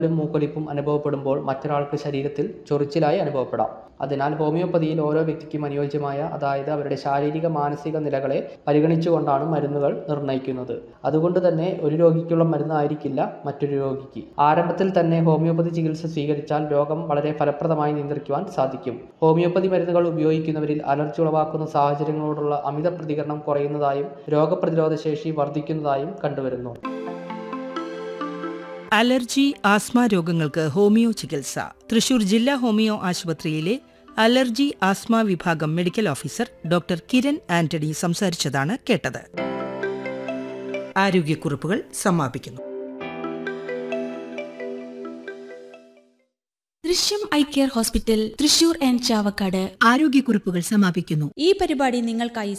മൂക്കൊലിപ്പും അനുഭവപ്പെടുമ്പോൾ മറ്റൊരാൾക്ക് ശരീരത്തിൽ ചൊറിച്ചിലായി അനുഭവപ്പെടാം അതിനാൽ ഹോമിയോപ്പതിയിൽ ഓരോ വ്യക്തിക്കും അനുയോജ്യമായ അതായത് അവരുടെ ശാരീരിക മാനസിക നിലകളെ പരിഗണിച്ചുകൊണ്ടാണ് മരുന്നുകൾ നിർണ്ണയിക്കുന്നത് അതുകൊണ്ട് തന്നെ ഒരു രോഗിക്കുള്ള മരുന്നായിരിക്കില്ല മറ്റൊരു രോഗിക്ക് ആരംഭത്തിൽ തന്നെ ഹോമിയോപ്പതി ചികിത്സ സ്വീകരിച്ചാൽ രോഗം വളരെ ഫലപ്രദമായി നിയന്ത്രിക്കുവാൻ സാധിക്കും ഹോമിയോപ്പതി മരുന്നുകൾ ഉപയോഗിക്കുന്നവരിൽ അലർജി ഉളവാക്കുന്ന സാഹചര്യങ്ങളോടുള്ള അമിത പ്രതികരണം കുറയുന്നതായും രോഗപ്രതിരോധ ശേഷി വർദ്ധിക്കുന്നതായും കണ്ടുവരുന്നു അലർജി ആസ്മ രോഗങ്ങൾക്ക് ഹോമിയോ ചികിത്സ തൃശൂർ ജില്ലാ ഹോമിയോ ആശുപത്രിയിലെ അലർജി ആസ്മ വിഭാഗം medical officer doctor Kiran Antony സംസാരിച്ചതാണ് കേട്ടത് ആരോഗ്യക്കുറിപ്പുകൾ സമാപിക്കുന്നു Drishyam eye care hospital Thrissur and Chavakkad ആരോഗ്യക്കുറിപ്പുകൾ സമാപിക്കുന്നു ഈ പരിപാടി നിങ്ങൾക്കായി